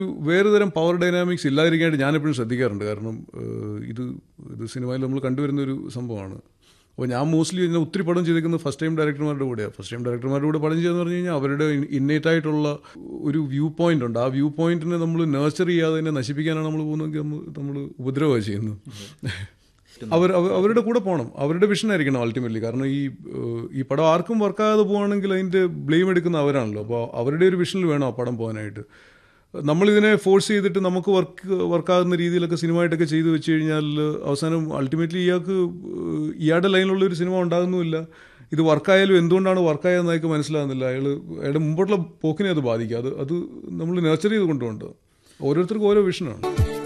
വേറെ തരം power dynamics ഇല്ലാതിരിക്കാനായിട്ട് ഞാനെപ്പോഴും ശ്രദ്ധിക്കാറുണ്ട് കാരണം ഏഹ്, ഇത് ഇത് സിനിമയിൽ നമ്മൾ കണ്ടുവരുന്ന ഒരു സംഭവമാണ് അപ്പോൾ ഞാൻ മോസ്റ്റ്ലി ഇതിനെ ഒത്തിരി പടം ചെയ്തിരിക്കുന്നത് ഫസ്റ്റ് ടൈം ഡയറക്ടർമാരുടെ കൂടെയാണ് ഫസ്റ്റ് ടൈം ഡയറക്ടർമാരുടെ കൂടെ പടം ചെയ്യുക പറഞ്ഞു കഴിഞ്ഞാൽ അവരുടെ ഇന്നേറ്റ് ആയിട്ടുള്ള ഒരു വ്യൂ പോയിന്റ് ഉണ്ട് ആ വ്യൂ പോയിന്റിനെ നമ്മൾ നേർച്ചർ ചെയ്യാതെ തന്നെ നശിപ്പിക്കാനാണ് നമ്മൾ പോകുന്നതെങ്കിൽ നമ്മൾ നമ്മൾ ഉപദ്രവമാണ് ചെയ്യുന്നത് അവർ അവ- അവരുടെ കൂടെ പോകണം അവരുടെ വിഷൻ ആയിരിക്കണം അൾട്ടിമേറ്റ്ലി കാരണം ഈ ഏഹ്, ഈ പടം ആർക്കും വർക്കാകാതെ പോവുകയാണെങ്കിൽ അതിൻ്റെ ബ്ലെയിം എടുക്കുന്ന അവരാണല്ലോ അപ്പോൾ അവരുടെ ഒരു വിഷനിൽ വേണം ആ പടം പോകാനായിട്ട് നമ്മളിതിനെ ഫോഴ്സ് ചെയ്തിട്ട് നമുക്ക് വർക്ക് വർക്കാകുന്ന രീതിയിലൊക്കെ സിനിമയായിട്ടൊക്കെ ചെയ്തു വെച്ച് കഴിഞ്ഞാൽ അവസാനം അൾട്ടിമേറ്റ്ലി ഇയാൾക്ക് ഏഹ്, ഇയാളുടെ ലൈനിലുള്ള ഒരു സിനിമ ഉണ്ടാകുന്നുമില്ല ഇത് വർക്കായാലും എന്തുകൊണ്ടാണ് വർക്കായതെന്ന് അയാൾക്ക് മനസ്സിലാകുന്നില്ല അയാൾ അയാളുടെ മുമ്പോട്ടുള്ള പോക്കിനെ അത് ബാധിക്കുക അത് അത് നമ്മൾ നേർച്ചർ ചെയ്ത് കൊണ്ടുപോകേണ്ടത് ഓരോരുത്തർക്കും ഓരോ വിഷനാണ്